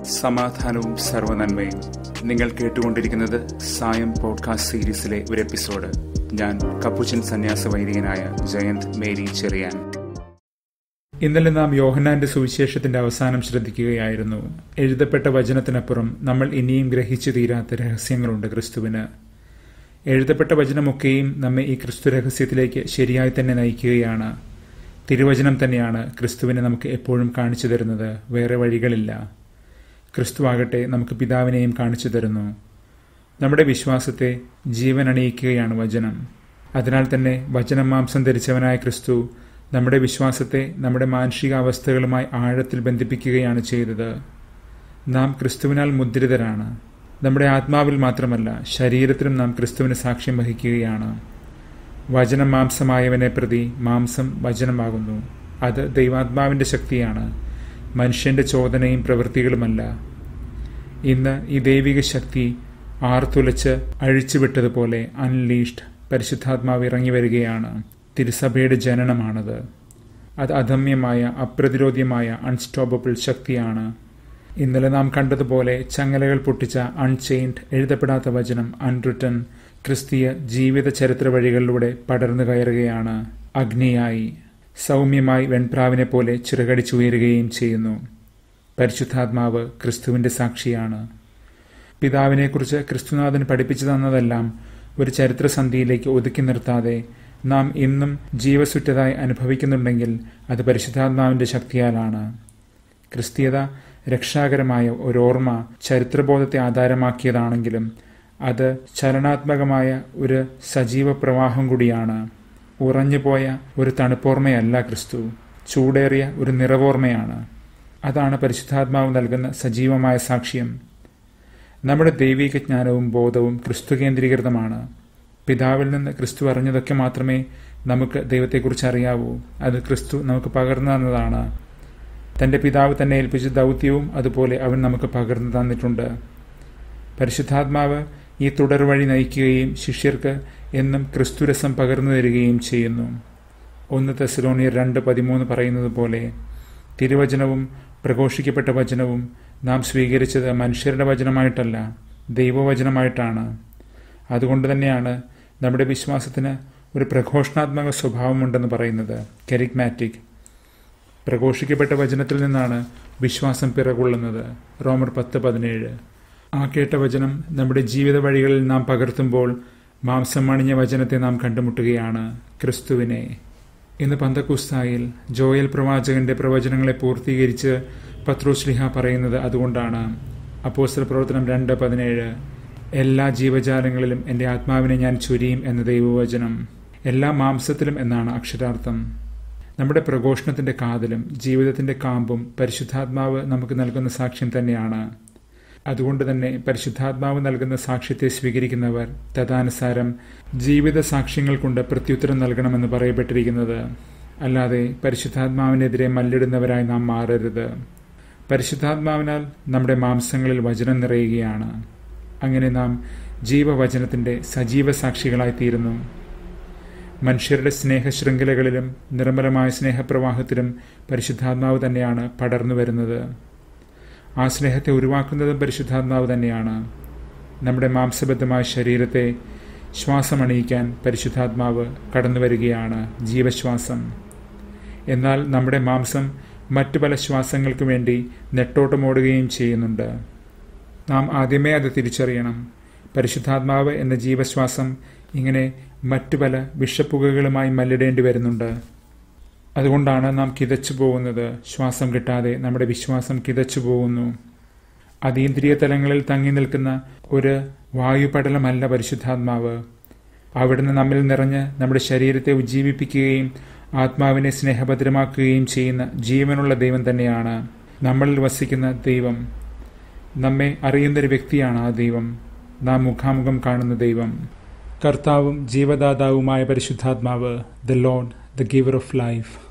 സമാധാനവും സർവനന്മയും നിങ്ങൾ കേട്ടുകൊണ്ടിരിക്കുന്നത് സായം പോഡ്കാസ്റ്റ് സീരീസിലെ ഒരു എപ്പിസോഡ് ഞാൻ കപ്പുച്ചൻ സന്യാസ വൈദികനായ ജയന്ത് മേരി ചെറിയാൻ ഇന്നലെ നാം യോഹനാന്റെ സുവിശേഷത്തിന്റെ അവസാനം ശ്രദ്ധിക്കുകയായിരുന്നു എഴുതപ്പെട്ട വചനത്തിനപ്പുറം നമ്മൾ ഇനിയും ഗ്രഹിച്ചു തീരാത്ത രഹസ്യങ്ങളുണ്ട് ക്രിസ്തുവിന് എഴുതപ്പെട്ട വചനമൊക്കെയും നമ്മെ ഈ ക്രിസ്തു രഹസ്യത്തിലേക്ക് ശരിയായി തന്നെ നയിക്കുകയാണ് തിരുവചനം തന്നെയാണ് ക്രിസ്തുവിനെ നമുക്ക് എപ്പോഴും കാണിച്ചു തരുന്നത് വേറെ വഴികളില്ല ക്രിസ്തുവാകട്ടെ നമുക്ക് പിതാവിനെയും കാണിച്ചു തരുന്നു നമ്മുടെ വിശ്വാസത്തെ ജീവൻ അണിയിക്കുകയാണ് വചനം അതിനാൽ തന്നെ വചനം മാംസം ധരിച്ചവനായ ക്രിസ്തു നമ്മുടെ വിശ്വാസത്തെ നമ്മുടെ മാനുഷിക അവസ്ഥകളുമായി ആഴത്തിൽ ബന്ധിപ്പിക്കുകയാണ് ചെയ്തത് നാം ക്രിസ്തുവിനാൽ മുദ്രിതരാണ് നമ്മുടെ ആത്മാവിൽ മാത്രമല്ല ശരീരത്തിലും നാം ക്രിസ്തുവിന് സാക്ഷ്യം വഹിക്കുകയാണ് വചനം മാംസമായവനെ പ്രതി മാംസം വചനമാകുന്നു അത് ദൈവാത്മാവിന്റെ ശക്തിയാണ് മനുഷ്യന്റെ ചോദനയും പ്രവൃത്തികളുമല്ല ഇന്ന് ഈ ദൈവിക ശക്തി ആർത്തുലച്ച് അഴിച്ചുവിട്ടതുപോലെ അൺലീഷ്ഡ് പരിശുദ്ധാത്മാവ് ഇറങ്ങി വരികയാണ് തിരുസഭയുടെ ജനനമാണത് അത് അധമ്യമായ അപ്രതിരോധ്യമായ അൺസ്റ്റോപ്പബിൾ ശക്തിയാണ് ഇന്നലെ നാം കണ്ടതുപോലെ ചങ്ങലകൾ പൊട്ടിച്ച അൺചെയിൻഡ് എഴുതപ്പെടാത്ത വചനം അൺറിട്ടൺ ക്രിസ്തീയ ജീവിത ചരിത്ര വഴികളിലൂടെ പടർന്നു കയറുകയാണ് അഗ്നിയായി സൗമ്യമായി വെൺപ്രാവിനെ പോലെ ചിറകടിച്ചുയരുകയും ചെയ്യുന്നു പരിശുദ്ധാത്മാവ് ക്രിസ്തുവിന്റെ സാക്ഷിയാണ് പിതാവിനെക്കുറിച്ച് ക്രിസ്തുനാഥൻ പഠിപ്പിച്ചു തന്നതെല്ലാം ഒരു ചരിത്രസന്ധിയിലേക്ക് ഒതുക്കി നിർത്താതെ നാം ഇന്നും ജീവസുറ്റതായി അനുഭവിക്കുന്നുണ്ടെങ്കിൽ അത് പരിശുദ്ധാത്മാവിന്റെ ശക്തിയാലാണ് ക്രിസ്തീയത രക്ഷാകരമായ ഒരു ഓർമ്മ ചരിത്രബോധത്തെ ആധാരമാക്കിയതാണെങ്കിലും അത് ചലനാത്മകമായ ഒരു സജീവ പ്രവാഹം കൂടിയാണ് ഉറഞ്ഞുപോയ ഒരു തണുപ്പോർമ്മയല്ല ക്രിസ്തു ചൂടേറിയ ഒരു നിറവോർമ്മയാണ് അതാണ് പരിശുദ്ധാത്മാവ് നൽകുന്ന സജീവമായ സാക്ഷ്യം നമ്മുടെ ദൈവിക ജ്ഞാനവും ബോധവും ക്രിസ്തു കേന്ദ്രീകൃതമാണ് പിതാവിൽ നിന്ന് ക്രിസ്തു അറിഞ്ഞതൊക്കെ മാത്രമേ നമുക്ക് ദൈവത്തെക്കുറിച്ച് അറിയാവൂ അത് ക്രിസ്തു നമുക്ക് പകർന്നു തന്നതാണ് തന്റെ പിതാവ് തന്നെ ഏൽപ്പിച്ച ദൗത്യവും അതുപോലെ അവൻ നമുക്ക് പകർന്നു തന്നിട്ടുണ്ട് പരിശുദ്ധാത്മാവ് ഈ തുടർവഴി നയിക്കുകയും ശിഷ്യർക്ക് എന്നും ക്രിസ്തുരസം പകർന്നു തരികയും ചെയ്യുന്നു ഒന്ന് തെസലോണിയർ രണ്ട് പതിമൂന്ന് പറയുന്നത് പോലെ തിരുവചനവും പ്രഘോഷിക്കപ്പെട്ട വചനവും നാം സ്വീകരിച്ചത് മനുഷ്യരുടെ വചനമായിട്ടല്ല ദൈവവചനമായിട്ടാണ് അതുകൊണ്ട് തന്നെയാണ് നമ്മുടെ വിശ്വാസത്തിന് ഒരു പ്രഘോഷണാത്മക സ്വഭാവമുണ്ടെന്ന് പറയുന്നത് കെരിഗ്മാറ്റിക് പ്രഘോഷിക്കപ്പെട്ട വചനത്തിൽ നിന്നാണ് വിശ്വാസം പിറകൊള്ളുന്നത് റോമർ പത്ത് പതിനേഴ് ആ കേട്ട വചനം നമ്മുടെ ജീവിത വഴികളിൽ നാം പകർത്തുമ്പോൾ മാംസം അണിഞ്ഞ വചനത്തെ നാം കണ്ടുമുട്ടുകയാണ് ക്രിസ്തുവിനെ ഇന്ന് പന്തക്കുസ്തായിൽ ജോയൽ പ്രവാചകന്റെ പ്രവചനങ്ങളെ പൂർത്തീകരിച്ച് പത്രോസ്ലിഹ പറയുന്നത് അതുകൊണ്ടാണ് അപ്പോസ്റ്റൽ പ്രവർത്തനം രണ്ട് പതിനേഴ് എല്ലാ ജീവജാലങ്ങളിലും എൻ്റെ ആത്മാവിനെ ഞാൻ ചൊരിയും എന്ന ദൈവവചനം എല്ലാ മാംസത്തിലും എന്നാണ് അക്ഷരാർത്ഥം നമ്മുടെ പ്രഘോഷണത്തിന്റെ കാതലും ജീവിതത്തിന്റെ കാമ്പും പരിശുദ്ധാത്മാവ് നമുക്ക് നൽകുന്ന സാക്ഷ്യം തന്നെയാണ് അതുകൊണ്ട് തന്നെ പരിശുദ്ധാത്മാവ് നൽകുന്ന സാക്ഷ്യത്തെ സ്വീകരിക്കുന്നവർ തഥാനുസാരം ജീവിത സാക്ഷ്യങ്ങൾ കൊണ്ട് പ്രത്യുത്തരം നൽകണമെന്ന് പറയപ്പെട്ടിരിക്കുന്നത് അല്ലാതെ പരിശുദ്ധാത്മാവിനെതിരെ മല്ലിടുന്നവരായി നാം മാറരുത് പരിശുദ്ധാത്മാവിനാൽ നമ്മുടെ മാംസങ്ങളിൽ വചനം നിറയുകയാണ് അങ്ങനെ നാം ജീവവചനത്തിന്റെ സജീവ സാക്ഷികളായി തീരുന്നു മനുഷ്യരുടെ സ്നേഹശൃംഖലകളിലും നിർമ്മലമായ സ്നേഹപ്രവാഹത്തിലും പരിശുദ്ധാത്മാവ് തന്നെയാണ് പടർന്നു വരുന്നത് ആ സ്നേഹത്തെ ഉരുവാക്കുന്നതും പരിശുദ്ധാത്മാവ് തന്നെയാണ് നമ്മുടെ മാംസബദ്ധമായ ശരീരത്തെ ശ്വാസമണിയിക്കാൻ പരിശുദ്ധാത്മാവ് കടന്നു വരികയാണ് ജീവശ്വാസം എന്നാൽ നമ്മുടെ മാംസം മറ്റു പല ശ്വാസങ്ങൾക്ക് വേണ്ടി നെട്ടോട്ടമോടുകയും ചെയ്യുന്നുണ്ട് നാം ആദ്യമേ അത് തിരിച്ചറിയണം പരിശുദ്ധാത്മാവ് എന്ന ജീവശ്വാസം ഇങ്ങനെ മറ്റു പല വിഷപ്പുകകളുമായി മല്ലിടേണ്ടി വരുന്നുണ്ട് അതുകൊണ്ടാണ് നാം കിതച്ചു പോകുന്നത് ശ്വാസം കിട്ടാതെ നമ്മുടെ വിശ്വാസം കിതച്ചു പോകുന്നു അതീന്ദ്രിയ തലങ്ങളിൽ തങ്ങി നിൽക്കുന്ന ഒരു വായുപടലമല്ല പരിശുദ്ധാത്മാവ് അവിടുന്ന് നമ്മിൽ നിറഞ്ഞ് നമ്മുടെ ശരീരത്തെ ഉജ്ജീവിപ്പിക്കുകയും ആത്മാവിനെ സ്നേഹഭദ്രമാക്കുകയും ചെയ്യുന്ന ജീവനുള്ള ദൈവം തന്നെയാണ് നമ്മളിൽ വസിക്കുന്ന ദൈവം നമ്മെ അറിയുന്നൊരു വ്യക്തിയാണ് ആ ദൈവം നാം മുഖാമുഖം കാണുന്ന ദൈവം കർത്താവും ജീവദാതാവുമായ പരിശുദ്ധാത്മാവ് the Lord the giver of life